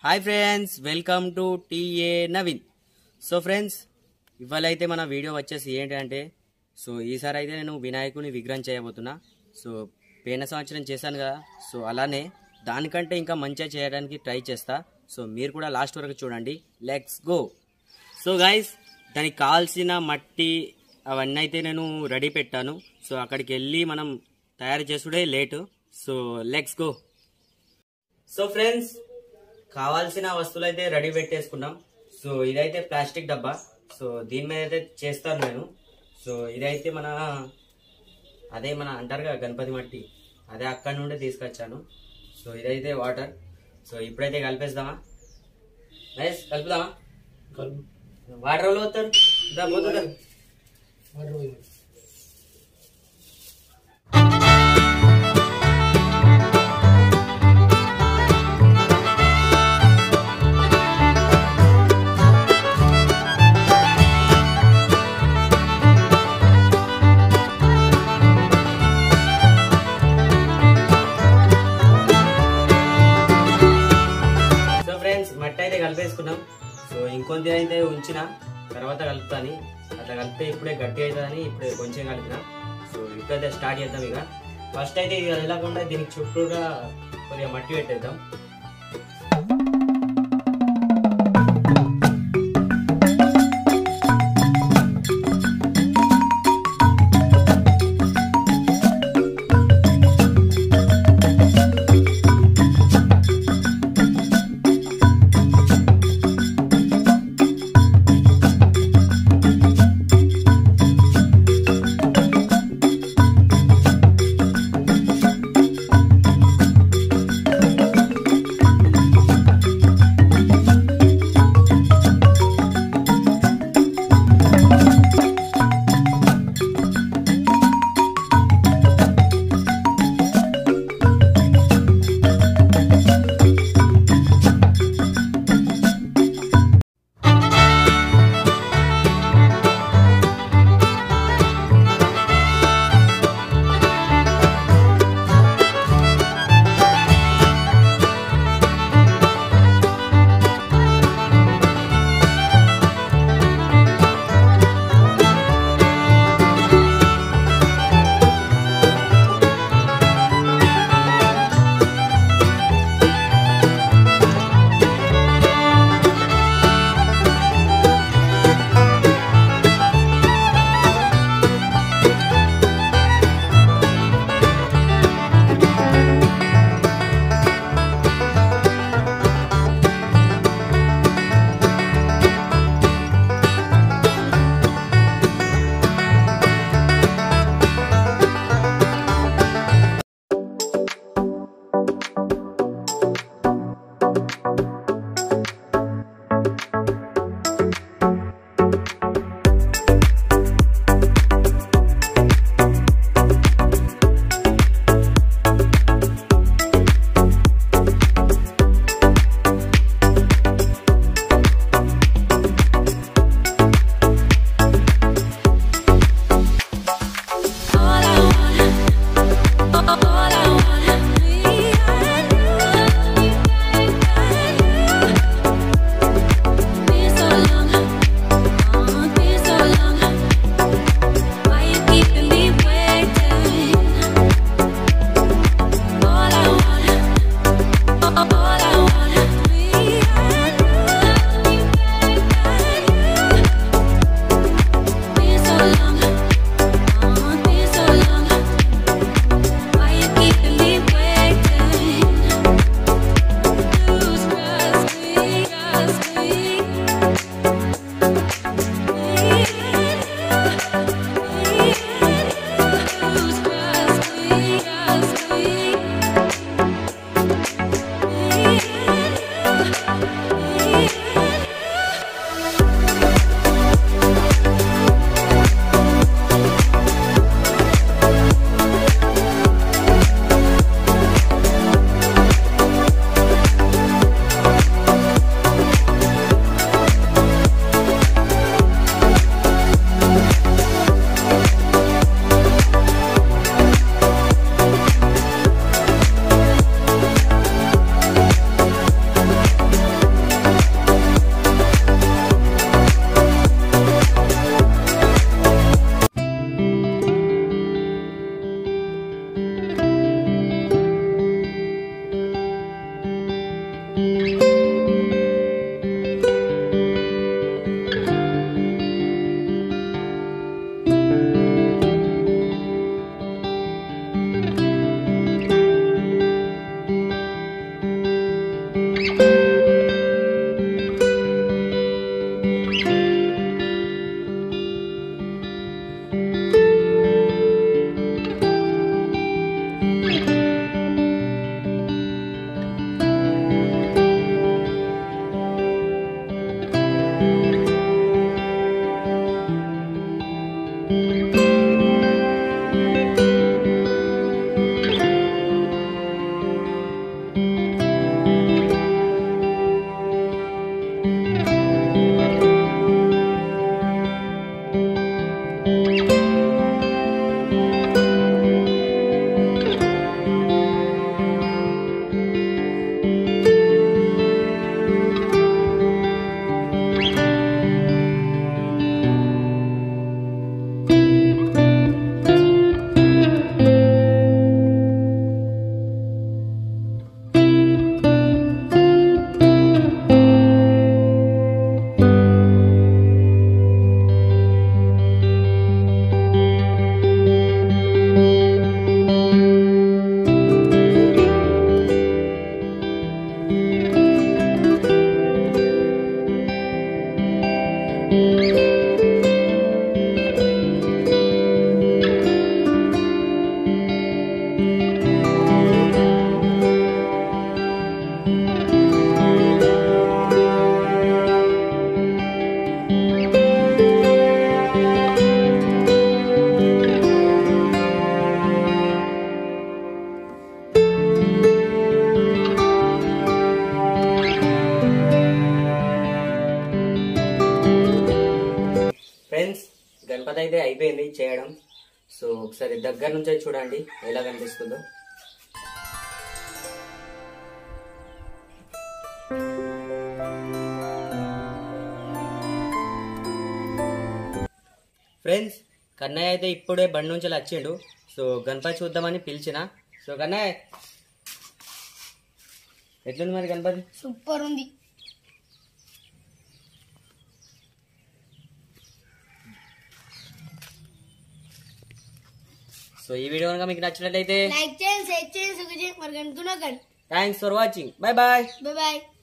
Hi friends welcome to TA Naveen so friends ఇవాళ అయితే మన వీడియో వచ్చేసి ఏంటంటే సో ఈసారి అయితే నేను వినాయకుని విగ్రహం చేయబోతున్నా సో పోయిన సంవత్సరం చేశాను కదా సో అలానే దానికంటే ఇంకా మంచిగా చేయడానికి ట్రై చేస్తా సో మీరు కూడా లాస్ట్ వరకు చూడండి లెట్స్ గో సో గైస్ దానికి కావాల్సిన మట్టి అవన్నీ అయితే నేను రెడీ పెట్టాను సో అక్కడికి వెళ్ళి మనం తయారు చేసుడే late so let's go so friends కావాల్సిన వస్తువులు అయితే రెడీ పెట్టేసుకున్నాం సో ఇదైతే ప్లాస్టిక్ డబ్బా సో దీని మీద అయితే చేస్తాను నేను సో ఇదైతే మన అదే మన అంటారు కదా గణపతి మట్టి అదే అక్కడి నుండి తీసుకొచ్చాను సో ఇదైతే వాటర్ సో ఇప్పుడైతే కలిపేద్దామా నైస్ కలుపుదామా వాటర్ వాళ్ళు పోతారు దా, పోతుందా? సో ఫ్రెండ్స్ మట్టి అయితే కలిపేసుకున్నాం సో ఇంకొంత అయితే ఉంచిన తర్వాత కలుపుతాని అట్లా కలిపితే ఇప్పుడే గట్టి అవుతుందని ఇప్పుడే కొంచెం కలిపిన సో ఇప్పుడైతే స్టార్ట్ చేద్దాం ఇక ఫస్ట్ అయితే ఇది వెళ్ళకుండా దీనికి చుట్టూగా కొద్దిగా మట్టి పెట్టేద్దాం గణపతి అయితే అయిపోయింది చేయడం సో ఒకసారి దగ్గర నుంచి చూడండి ఎలా కనిపిస్తుందో ఫ్రెండ్స్ కన్నయ్య అయితే ఇప్పుడే బండి నుంచి వచ్చిండు సో గణపతి చూద్దామని పిలిచిన సో కన్నయ్య ఎట్లుంది మరి గణపతి సూపర్ ఉంది సో ఈ వీడియో కనుక మీకు నచ్చినట్లయితే లైక్ చేయండి షేర్ చేయండి సుఖ చేయండి మరి కనుక్కున్నాకండి thanks for watching bye bye bye bye